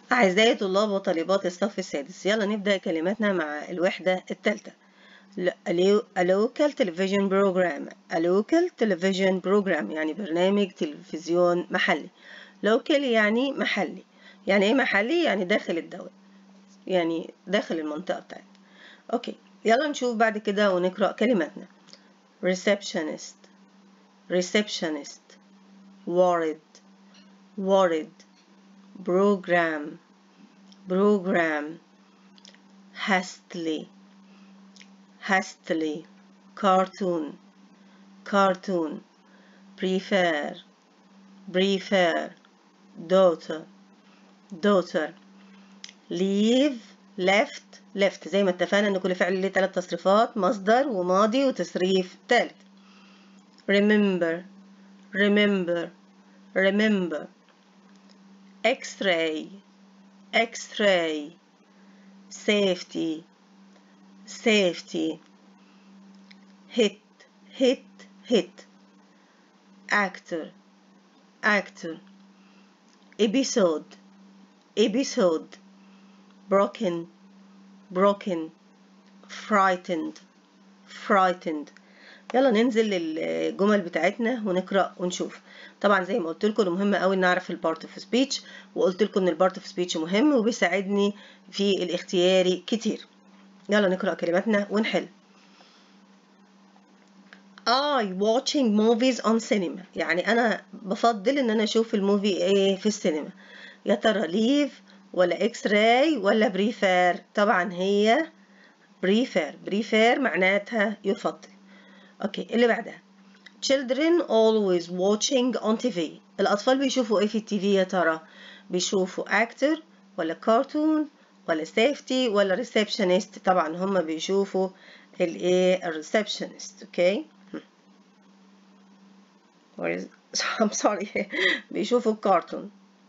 أعزائي طلاب وطالبات الصف السادس يلا نبدأ كلماتنا مع الوحدة الثالثة a local television program a local television program يعني برنامج تلفزيون محلي local يعني محلي يعني ايه محلي يعني داخل الدولة يعني داخل المنطقة بتاعتنا اوكي يلا نشوف بعد كده ونقرأ كلماتنا receptionist receptionist worried worried program program hastily hastily cartoon cartoon prefer prefer daughter daughter leave left left زي ما اتفقنا ان كل فعل ليه ثلاث تصريفات مصدر وماضي وتصريف ثالث remember remember remember x-ray x-ray safety safety hit hit hit actor actor episode episode broken broken frightened frightened يلا ننزل للجمل بتاعتنا ونقرا ونشوف طبعا زي ما قلت لكم مهم قوي نعرف البارت اوف سبيتش وقلت لكم ان البارت اوف سبيتش مهم وبيساعدني في الاختياري كتير يلا نقرا كلماتنا ونحل I watching movies on cinema يعني انا بفضل ان انا اشوف الموفي ايه في السينما يا ترى ليف ولا اكس راي ولا بريفير طبعا هي بريفير بريفير معناتها يفضل اوكي اللي بعدها children always watching on TV الأطفال بيشوفوا ايه في التي في يا ترى بيشوفوا actor ولا كرتون ولا safety ولا receptionist طبعا هم بيشوفوا الايه الريسبشنست اوكي I'm sorry بيشوفوا الكرتون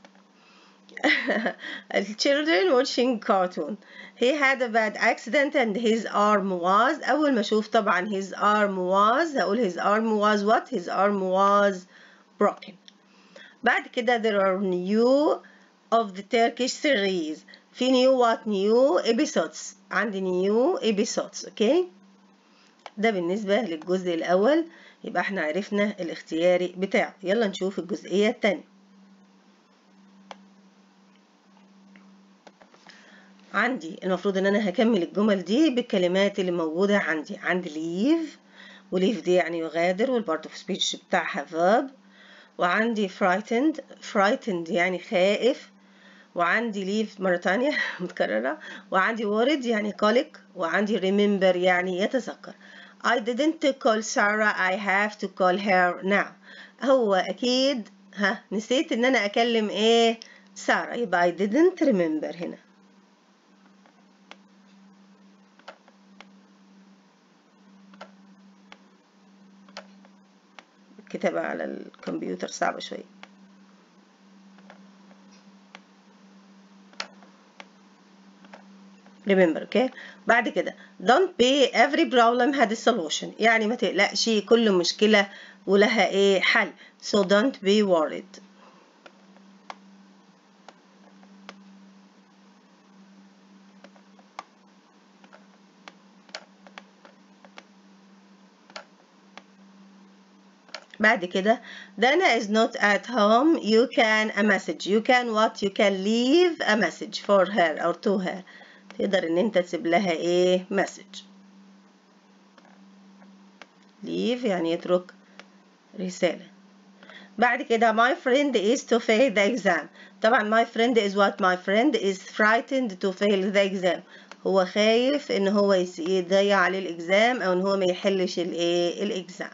children watching cartoon he had a bad accident and his arm was أول ما أشوف طبعا his arm was هقول his arm was what his arm was broken بعد كده there are new of the Turkish series في new what new episodes عندي new episodes اوكي ده بالنسبة للجزء الأول يبقى احنا عرفنا الاختياري بتاعه يلا نشوف الجزئية التانية عندي المفروض ان انا هكمل الجمل دي بالكلمات اللي موجودة عندي عندي leave وليف دي يعني يغادر والبارت اوف سبيتش بتاعها verb وعندي frightened frightened يعني خائف وعندي leave مرة تانية متكررة وعندي worried يعني قلق وعندي remember يعني يتذكر I didn't call Sarah I have to call her now هو أكيد ها نسيت إن أنا أكلم إيه سارة يبقى I didn't remember هنا الكتابة على الكمبيوتر صعبة شوية remember okay بعد كده don't be every problem had a solution يعني ما تقلقش كل مشكلة ولها ايه حل so don't be worried بعد كده Dana is not at home you can a message you can what you can leave a message for her or to her تقدر ان انت تسيب لها ايه مسج leave يعني يترك رسالة بعد كده my friend is to fail the exam طبعا my friend is what my friend is frightened to fail the exam هو خايف ان هو يضيع عليه الاكزام او ان هو ما يحلش الايه الاكزام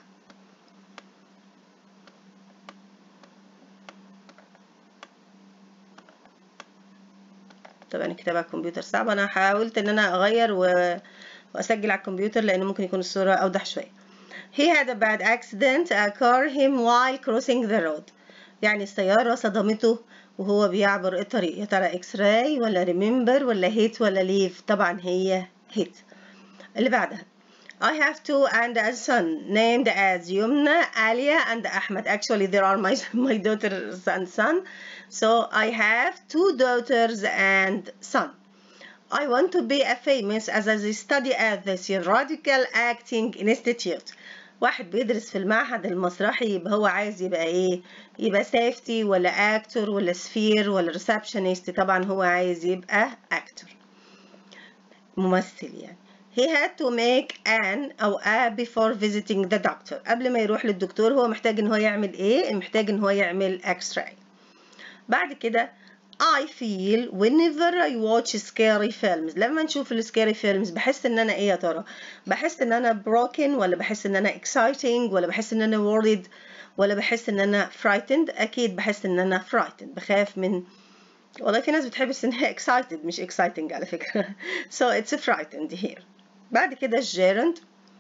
طبعا الكتابة على الكمبيوتر صعبة أنا حاولت إن أنا أغير و... وأسجل على الكمبيوتر لأن ممكن يكون الصورة أوضح شوية He had a bad accident occur him while crossing the road يعني السيارة صدمته وهو بيعبر الطريق يا ترى اكس راي ولا ريمبر ولا هيت ولا ليف طبعا هي هيت اللي بعدها I have two and a son named as Yumna, Alia, and Ahmed. Actually, there are my, my daughters and son. So I have two daughters and son. I want to be a famous as I study at the Theatrical Acting Institute. واحد بيدرس في المعهد المسرحي يبقى هو عايز يبقى ايه يبقى سيفتي ولا اكتور ولا سفير ولا ريسبشنست طبعا هو عايز يبقى اكتور ممثل يعني he had to make an أو a before visiting the doctor قبل ما يروح للدكتور هو محتاج إن هو يعمل إيه؟ محتاج إن هو يعمل X-ray بعد كده I feel whenever I watch scary films لما نشوف السكاري فيلمز بحس إن أنا إيه يا ترى؟ بحس إن أنا broken ولا بحس إن أنا exciting ولا بحس إن أنا worried ولا بحس إن أنا frightened أكيد بحس إن أنا frightened بخاف من والله في ناس بتحب إنها excited مش exciting على فكرة so it's frightened here بعد كده الجيرند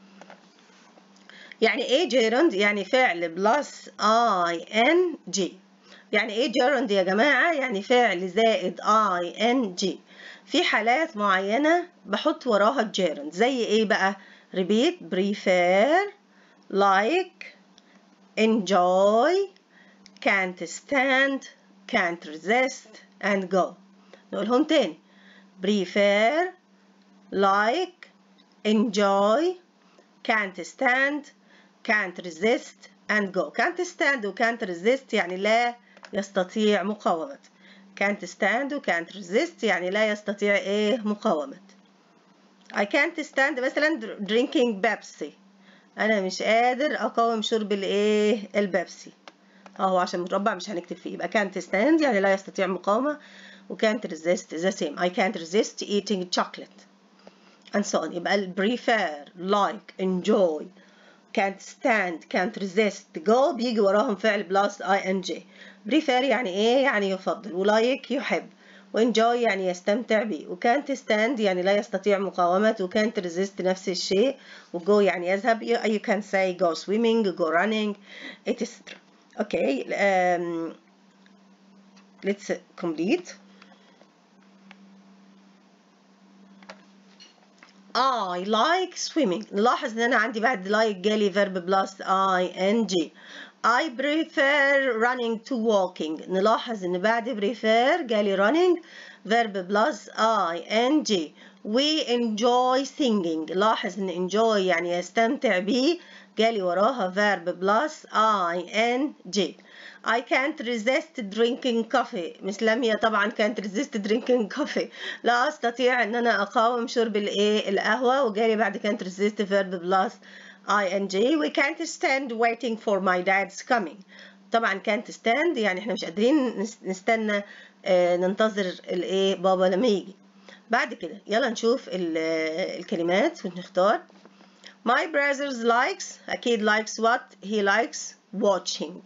يعني ايه جيرند يعني فعل بلس اي ان جي يعني ايه جيرند يا جماعه يعني فعل زائد اي ان جي في حالات معينه بحط وراها الجيرند زي ايه بقى repeat prefer like enjoy can't stand can't resist and go نقولهم تاني prefer like enjoy can't stand can't resist and go can't stand و can't resist يعني لا يستطيع مقاومة can't stand و can't resist يعني لا يستطيع ايه مقاومة I can't stand مثلا drinking Pepsi أنا مش قادر أقاوم شرب الإيه البيبسي أهو عشان مربع مش هنكتب فيه يبقى can't stand يعني لا يستطيع مقاومة و can't resist the same I can't resist eating chocolate and so on يبقى ال prefer like enjoy can't stand can't resist go بيجي وراهم فعل plus ing prefer يعني ايه يعني يفضل ولايك يحب وانجوي يعني يستمتع به وكانت stand يعني لا يستطيع مقاومة وكانت resist نفس الشيء وجو يعني يذهب you can say go swimming go running etc okay um, let's complete I like swimming نلاحظ ان انا عندي بعد like جالي verb plus ing I prefer running to walking نلاحظ ان بعد prefer جالي running verb plus ing we enjoy singing لاحظ ان enjoy يعني يستمتع به جالي وراها verb plus ing I can't resist drinking coffee مش لميا طبعا can't resist drinking coffee لا استطيع ان انا اقاوم شرب الايه القهوه وجالي بعد can't resist verb plus ing we can't stand waiting for my dad's coming طبعا can't stand يعني احنا مش قادرين نستنى اه ننتظر الايه بابا لما يجي بعد كده يلا نشوف الكلمات ونختار my brothers likes اكيد likes what he likes watching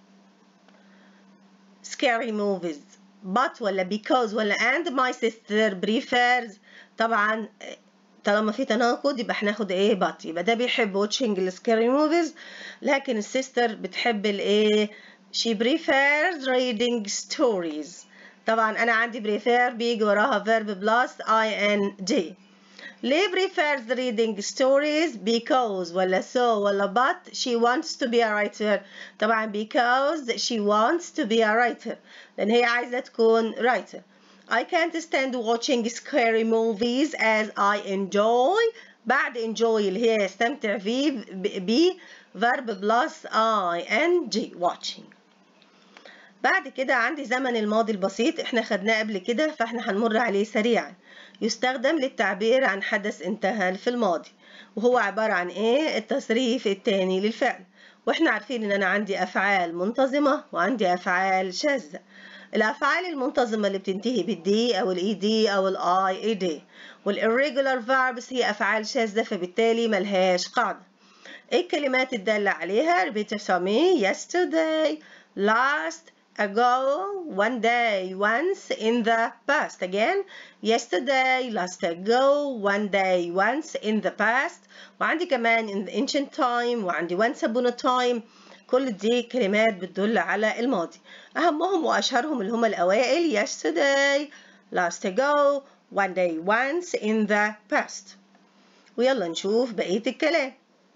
scary movies but ولا because ولا and my sister prefers طبعا طالما في تناقض يبقى هناخد ايه but يبقى ده بيحب watching ال scary movies لكن السيستر بتحب الايه she prefers reading stories طبعا انا عندي prefer بيجي وراها verb plus ing ليه prefers reading stories because ولا so ولا but she wants to be a writer طبعا because she wants to be a writer لأن هي عايزة تكون writer I can't stand watching scary movies as I enjoy بعد enjoy اللي هي يستمتع فيه ب verb plus ing watching بعد كده عندي زمن الماضي البسيط احنا خدناه قبل كده فاحنا هنمر عليه سريعا يستخدم للتعبير عن حدث انتهى في الماضي وهو عبارة عن ايه التصريف التاني للفعل واحنا عارفين ان انا عندي افعال منتظمة وعندي افعال شاذة الافعال المنتظمة اللي بتنتهي بالدي او الاي دي او الاي اي دي والirregular verbs هي افعال شاذة فبالتالي ملهاش قاعدة ايه الكلمات الدالة عليها repeat after me yesterday last ago, one day, once in the past. Again, yesterday, last ago, one day, once in the past. وعندي كمان in the ancient time وعندي once upon a time. كل دي كلمات بتدل على الماضي. أهمهم وأشهرهم اللي هم الأوائل yesterday, last ago, one day, once in the past. ويلا نشوف بقية الكلام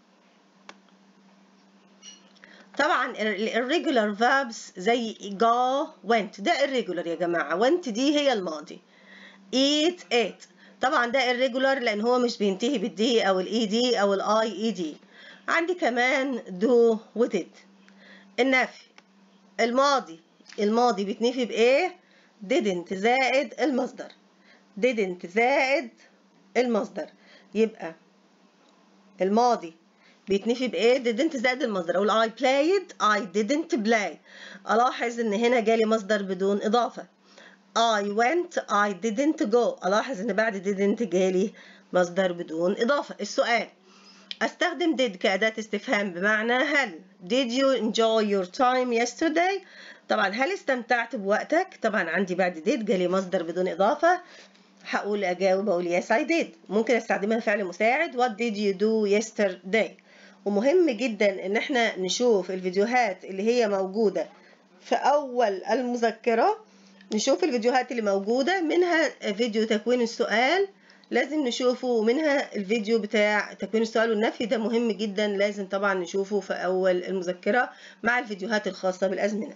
طبعا الريجولار فابس زي go went ده الريجولار يا جماعة went دي هي الماضي eat ate طبعا ده الريجولار لان هو مش بينتهي بالدي او الاي دي او الاي اي دي عندي كمان do ودid النفي الماضي الماضي بيتنفي بايه didn't زائد المصدر didn't زائد المصدر يبقى الماضي بيتنفي بايه didn't زائد المصدر اقول I played I didn't play الاحظ ان هنا جالي مصدر بدون اضافه I went I didn't go الاحظ ان بعد didn't جالي مصدر بدون اضافه السؤال استخدم did كأداة استفهام بمعنى هل did you enjoy your time yesterday طبعا هل استمتعت بوقتك طبعا عندي بعد did جالي مصدر بدون اضافه هقول اجاوب اقول yes I did ممكن استخدمها فعل مساعد what did you do yesterday ومهم جدا ان احنا نشوف الفيديوهات اللي هي موجودة في اول المذكرة نشوف الفيديوهات اللي موجودة منها فيديو تكوين السؤال لازم نشوفه ومنها الفيديو بتاع تكوين السؤال والنفي ده مهم جدا لازم طبعا نشوفه في اول المذكرة مع الفيديوهات الخاصة بالازمنة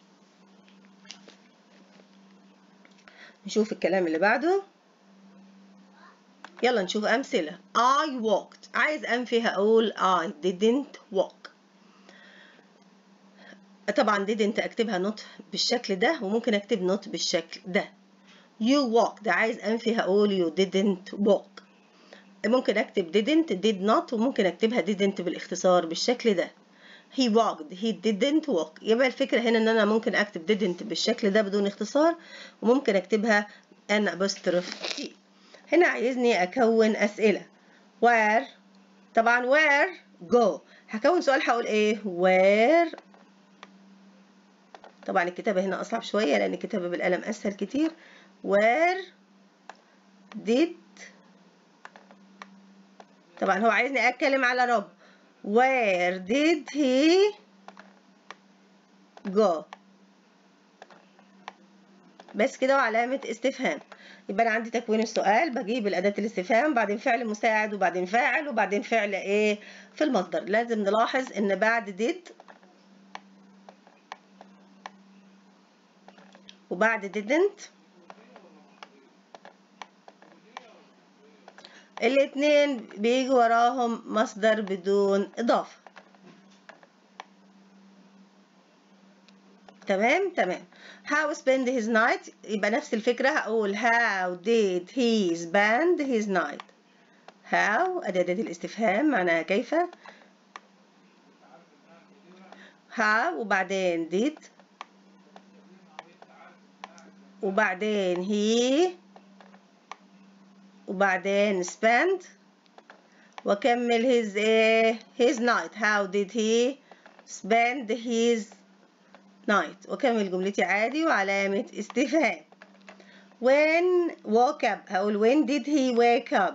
نشوف الكلام اللي بعده يلا نشوف أمثلة I walked عايز أنفي هقول I didn't walk طبعا didn't أكتبها not بالشكل ده وممكن أكتب not بالشكل ده You walked عايز أنفي هقول you didn't walk ممكن أكتب didn't did not وممكن أكتبها didn't بالاختصار بالشكل ده he walked he didn't walk يبقى الفكرة هنا ان انا ممكن اكتب didn't بالشكل ده بدون اختصار وممكن اكتبها ان apostrophe t هنا عايزني اكون اسئلة where طبعا where go هكون سؤال هقول ايه where طبعا الكتابة هنا اصعب شوية لان الكتابة بالقلم اسهل كتير where did طبعا هو عايزني اتكلم على رب Where did he go? بس كده وعلامة استفهام يبقى أنا عندي تكوين السؤال بجيب الأداة الاستفهام بعدين فعل مساعد وبعدين فاعل وبعدين فعل إيه في المصدر لازم نلاحظ إن بعد did وبعد didn't الاتنين بيجي وراهم مصدر بدون إضافة تمام تمام how spend his night يبقى نفس الفكرة هقول how did he spend his night how أداة الاستفهام معناها كيف how وبعدين did وبعدين he وبعدين spend وكمل his ايه his night how did he spend his night وكمل جملتي عادي وعلامة استفهام when woke up هقول when did he wake up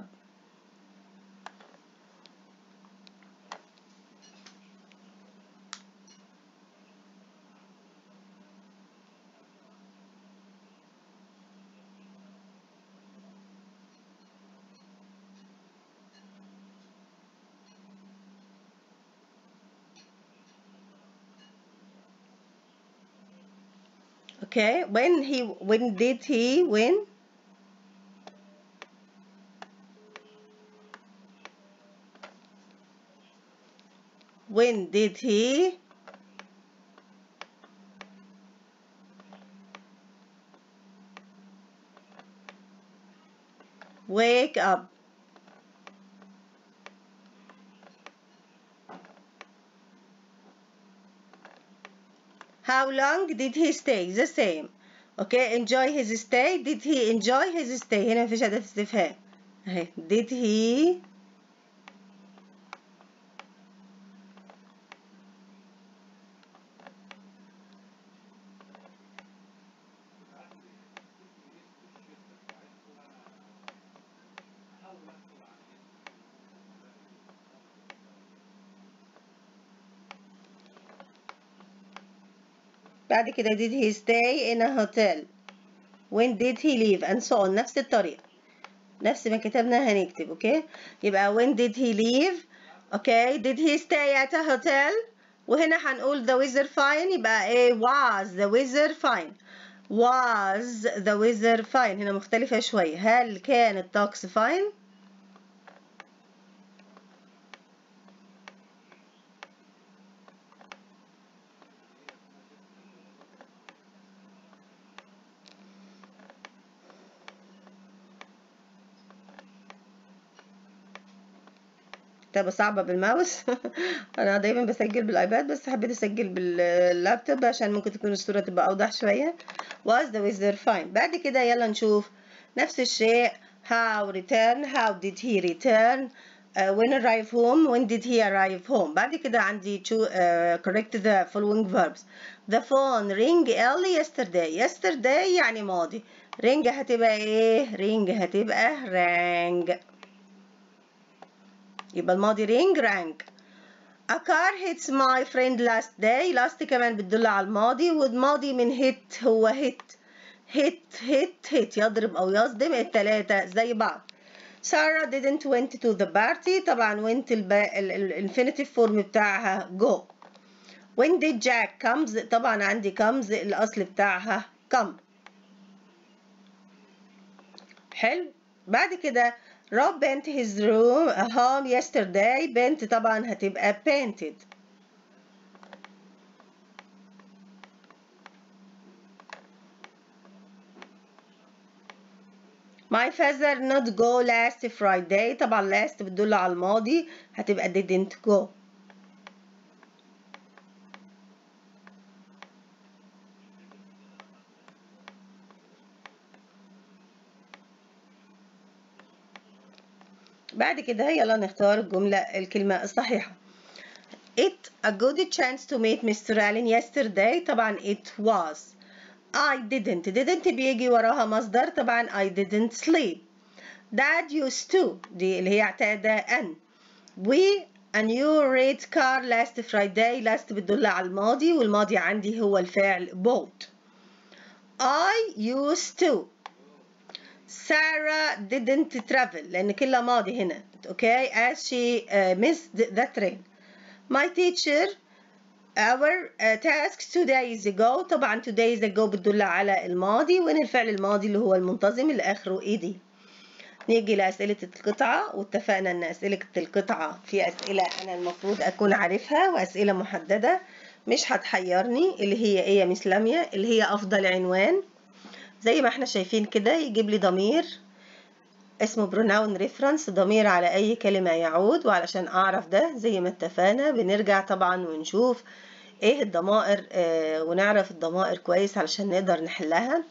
Okay, when he when did he win? When did he wake up? How long did he stay? The same. Okay, enjoy his stay. Did he enjoy his stay? هنا مفيش أداة استفهام. أهي. Did he بعد كده did he stay in a hotel when did he leave and so on نفس الطريقة نفس ما كتبنا هنكتب اوكي يبقى when did he leave اوكي did he stay at a hotel وهنا هنقول the weather fine يبقى ايه was the weather fine was the weather fine هنا مختلفة شوية هل كان الطقس fine كتابة صعبة بالماوس أنا دايما بسجل بالآيباد بس حبيت أسجل باللابتوب عشان ممكن تكون الصورة تبقى أوضح شوية was the weather fine بعد كده يلا نشوف نفس الشيء how return how did he return uh, when arrive home when did he arrive home بعد كده عندي to uh, correct the following verbs the phone ring early yesterday yesterday يعني ماضي ring هتبقى ايه ring هتبقى rang يبقى الماضي ring rang a car hits my friend last day last كمان بتدل على الماضي والماضي من hit هو hit hit hit hit يضرب أو يصدم التلاتة زي بعض Sarah didn't went to the party طبعا went الانفينيتيف فورم بتاعها go when did Jack comes طبعا عندي comes الأصل بتاعها come حلو بعد كده Rob painted his room home yesterday paint طبعا هتبقى painted My father not go last Friday طبعا last بتدل على الماضي هتبقى didn't go بعد كده يلا نختار الجملة الكلمة الصحيحة It a good chance to meet Mr. Allen yesterday طبعا it was I didn't didn't بيجي وراها مصدر طبعا I didn't sleep Dad used to دي اللي هي اعتاد أن We a new red car last Friday last بتدل على الماضي والماضي عندي هو الفعل bought I used to Sarah didn't travel لأن كلها ماضي هنا okay as she uh, missed the train my teacher our uh, tasks two days ago طبعا two days ago بتدل على الماضي وين الفعل الماضي اللي هو المنتظم اللي آخره ايدي نيجي لأسئلة القطعة واتفقنا أن أسئلة القطعة في أسئلة أنا المفروض أكون عارفها وأسئلة محددة مش هتحيرني اللي هي إيه يا مس لميا اللي هي أفضل عنوان زي ما احنا شايفين كده يجيب لي ضمير اسمه pronoun reference ضمير على أي كلمة يعود وعلشان أعرف ده زي ما اتفقنا بنرجع طبعا ونشوف ايه الضمائر اه ونعرف الضمائر كويس علشان نقدر نحلها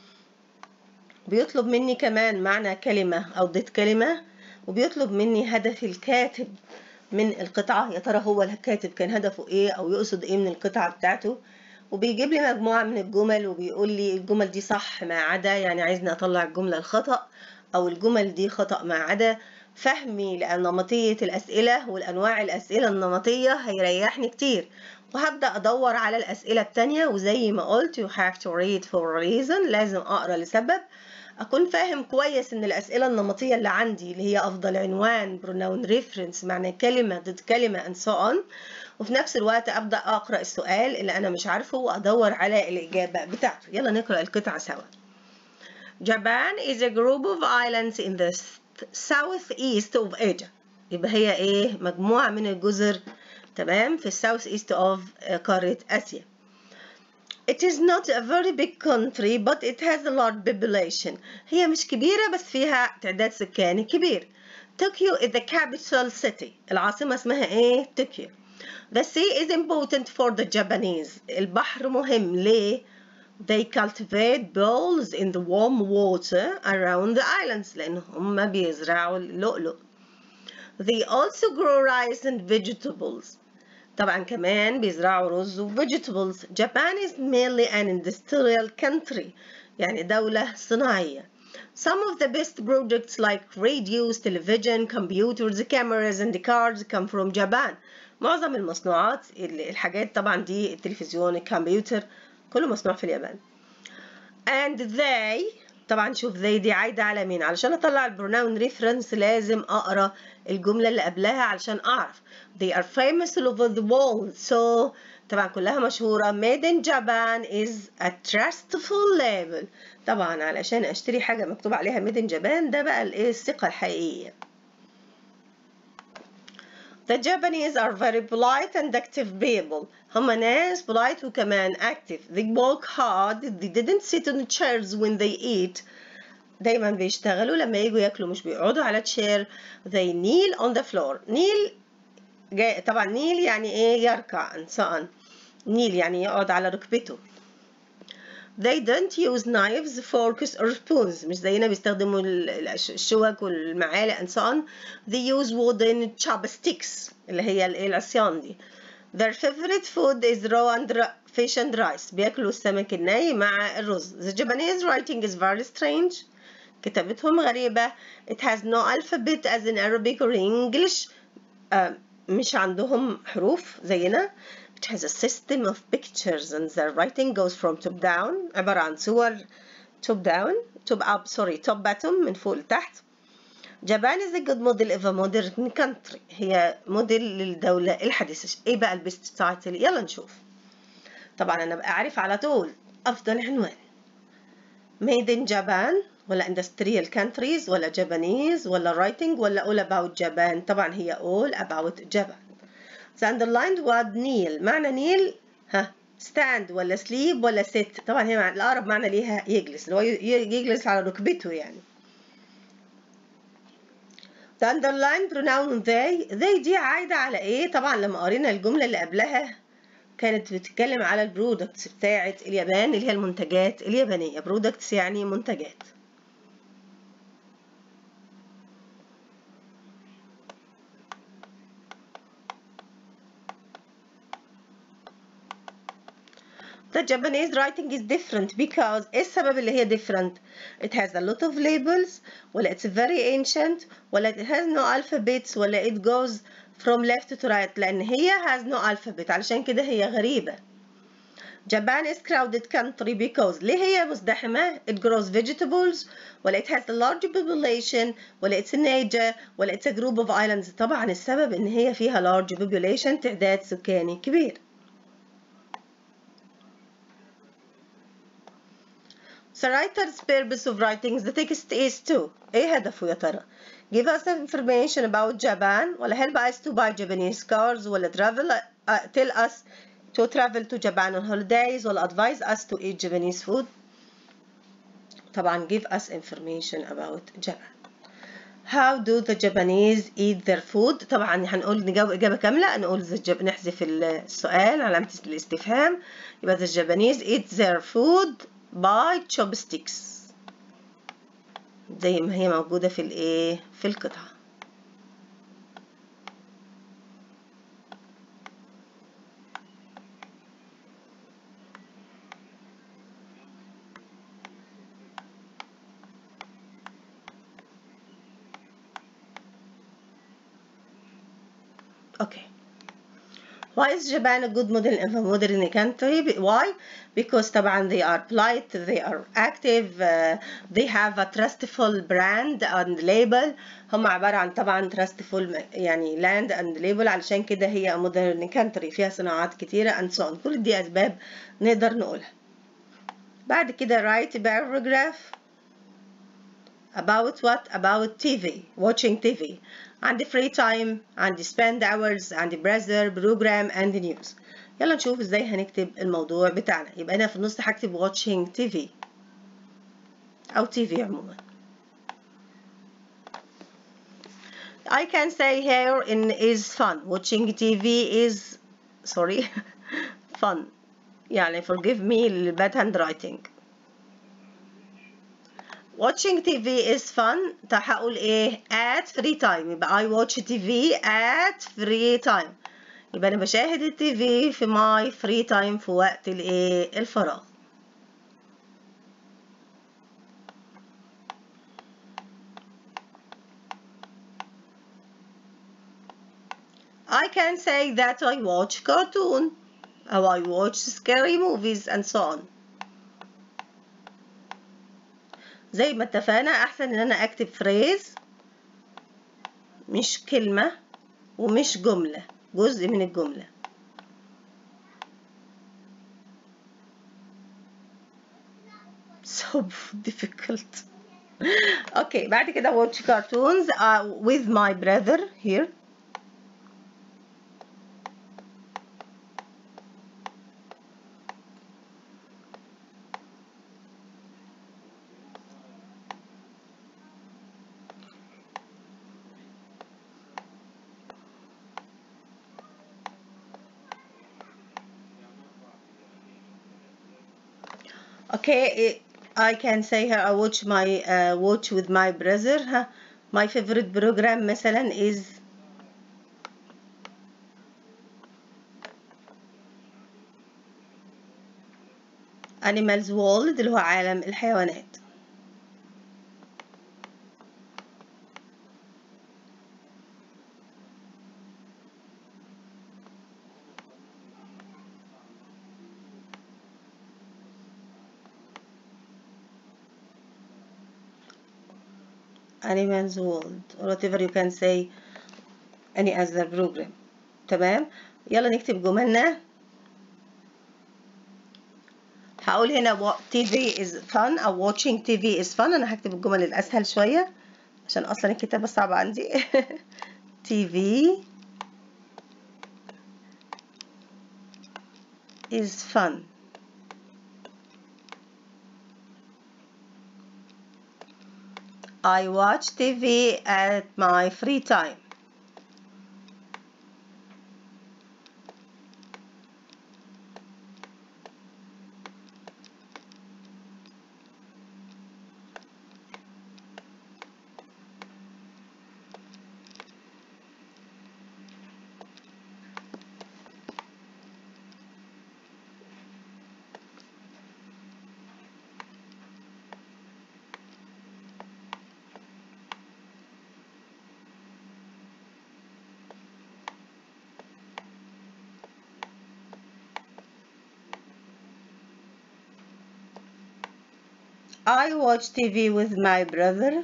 بيطلب مني كمان معنى كلمة أو ضد كلمة وبيطلب مني هدف الكاتب من القطعة يا ترى هو الكاتب كان هدفه ايه أو يقصد ايه من القطعة بتاعته وبيجيب لي مجموعة من الجمل وبيقول لي الجمل دي صح ما عدا يعني عايزني أطلع الجملة الخطأ أو الجمل دي خطأ ما عدا فهمي لنمطية الأسئلة والأنواع الأسئلة النمطية هيريحني كتير وهبدأ أدور على الأسئلة التانية وزي ما قلت you have to read for a reason لازم أقرأ لسبب أكون فاهم كويس إن الأسئلة النمطية اللي عندي اللي هي أفضل عنوان pronoun reference معنى كلمة ضد كلمة and so on وفي نفس الوقت أبدأ أقرأ السؤال اللي أنا مش عارفه وأدور على الإجابة بتاعته يلا نقرأ القطعة سوا Japan is a group of islands in the southeast of Asia يبقى هي إيه مجموعة من الجزر تمام في الساوث ايست اوف قارة آسيا It is not a very big country but it has a large population هي مش كبيرة بس فيها تعداد سكاني كبير Tokyo is the capital city العاصمة اسمها ايه؟ طوكيو The sea is important for the Japanese البحر مهم ليه؟ They cultivate bowls in the warm water around the islands لأن هم بيزرعوا اللؤلؤ They also grow rice and vegetables طبعا كمان بيزرعوا رز و vegetables Japan is mainly an industrial country يعني دولة صناعية Some of the best projects like radios, television, computers, cameras and cars come from Japan معظم المصنوعات الحاجات طبعا دي التلفزيون الكمبيوتر كله مصنوع في اليابان and they طبعا شوف زي دي عايدة على مين علشان اطلع البروناون ريفرنس لازم اقرا الجملة اللي قبلها علشان اعرف they are famous all over the world so طبعا كلها مشهورة made in Japan is a trustful label طبعا علشان اشتري حاجة مكتوب عليها made in Japan ده بقى الايه الثقة الحقيقية The Japanese are very polite and active people. هم ناس polite وكمان active. They work hard. They didn't sit on chairs when they eat. دايما بيشتغلوا لما يجوا ياكلوا مش بيقعدوا على chair. They kneel on the floor. kneel جاي طبعا kneel يعني ايه يركع and so on. kneel يعني يقعد على ركبته. They don't use knives, forks or spoons مش زينا بيستخدموا الشوك والمعالق and so on. They use wooden chopsticks اللي هي الايه العصيان دي. Their favorite food is raw and fish and rice. بياكلوا السمك الني مع الرز. The Japanese writing is very strange. كتابتهم غريبة. It has no alphabet as in Arabic or English. uh, مش عندهم حروف زينا. It has a system of pictures and their writing goes from top down عبارة عن صور top down top up sorry top bottom من فوق لتحت Japan is a good model of a modern country هي موديل للدولة الحديثة ايه بقى البيست تايتل يلا نشوف طبعا انا بقى عارف على طول افضل عنوان made in Japan ولا industrial countries ولا Japanese ولا writing ولا all about Japan طبعا هي all about Japan The underlined word kneel معنى kneel ها stand ولا sleep ولا sit طبعا هي الأقرب معنى ليها يجلس اللي هو يجلس على ركبته يعني The underlined pronoun they they دي عايدة على ايه طبعا لما قرينا الجملة اللي قبلها كانت بتتكلم على البرودكتس بتاعة اليابان اللي هي المنتجات اليابانية برودكتس يعني منتجات The Japanese writing is different because ايه السبب اللي هي different it has a lot of labels ولا it's very ancient ولا it has no alphabets ولا it goes from left to right لأن هي has no alphabet علشان كده هي غريبة Japan is crowded country because ليه هي مزدحمة it grows vegetables ولا it has a large population ولا it's in Asia ولا it's a group of islands طبعا السبب ان هي فيها large population تعداد سكاني كبير The writer's purpose of writing the text is to ايه هدفه يا ترى give us information about Japan ولا help us to buy Japanese cars ولا travel uh, tell us to travel to Japan on holidays ولا advise us to eat Japanese food طبعا give us information about Japan How do the Japanese eat their food طبعا هنقول نجاوب إجابة كاملة نقول the Jap- نحذف السؤال علامة الاستفهام يبقى the Japanese eat their food by chopsticks زي ما هي موجودة في الايه في القطعة Okay. Why is Japan a good model of a modern country? Why? Because طبعا they are polite, they are active, uh, they have a trustful brand and label. هم عبارة عن طبعا trustful يعني land and label علشان كده هي a modern country فيها صناعات كتيرة and so on. كل دي أسباب نقدر نقولها. بعد كده write paragraph about what? About TV, watching TV. عندي free time عندي spend hours عندي browser program and news يلا نشوف ازاي هنكتب الموضوع بتاعنا يبقى انا في النص هكتب watching TV او TV عموما I can say here in is fun watching TV is sorry fun يعني forgive me the bad handwriting watching TV is fun طب هقول ايه at free time يبقى I watch TV at free time يبقى انا بشاهد التي في في my free time في وقت الايه الفراغ I can say that I watch cartoon or I watch scary movies and so on زي ما اتفقنا احسن ان انا اكتب فريز مش كلمة ومش جملة جزء من الجملة so difficult okay بعد كده watch cartoons uh, with my brother here okay I can say here I watch my uh, watch with my brother huh? my favorite program مثلا is Animals World اللي هو عالم الحيوانات Animals World or whatever you can say any other program تمام يلا نكتب جملنا هقول هنا TV is fun أو watching TV is fun أنا هكتب الجمل الأسهل شوية عشان أصلا الكتابة صعبة عندي TV is fun I watch TV at my free time. I watch TV with my brother.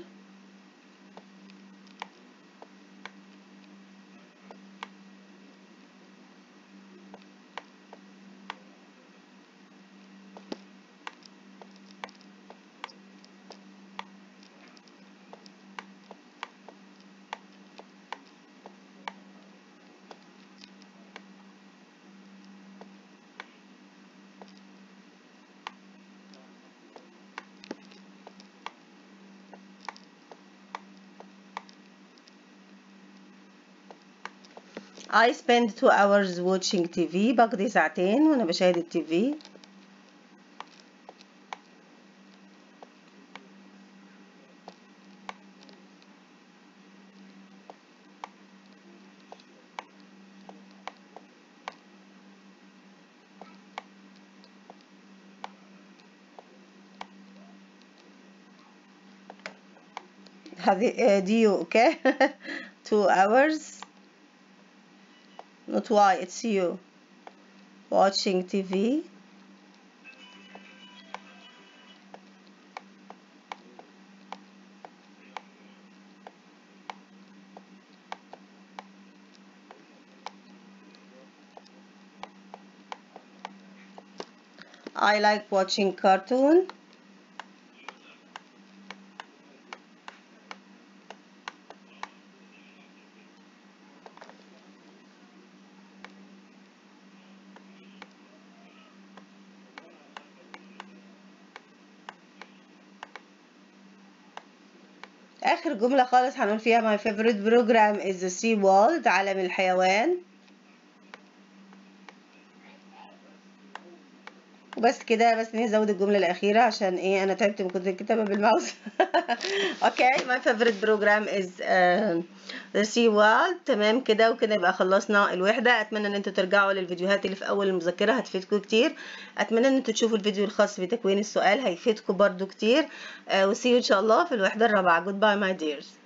I spend two hours watching TV بقضي ساعتين وأنا بشاهد التي في هذه ديو اوكي two hours not why it's you watching TV I like watching cartoon آخر جملة خالص هنقول فيها my favorite program is the sea world عالم الحيوان وبس كده بس نزود الجملة الأخيرة عشان إيه أنا تعبت من كتر الكتابة بالماوس أوكي my favorite program is uh, the sea world تمام كده وكده يبقى خلصنا الوحدة أتمنى إن أنتوا ترجعوا للفيديوهات اللي في أول المذكرة هتفيدكم كتير أتمنى إن أنتوا تشوفوا الفيديو الخاص بتكوين السؤال هيفيدكم برضو كتير uh, وسيو إن شاء الله في الوحدة الرابعة goodbye my dears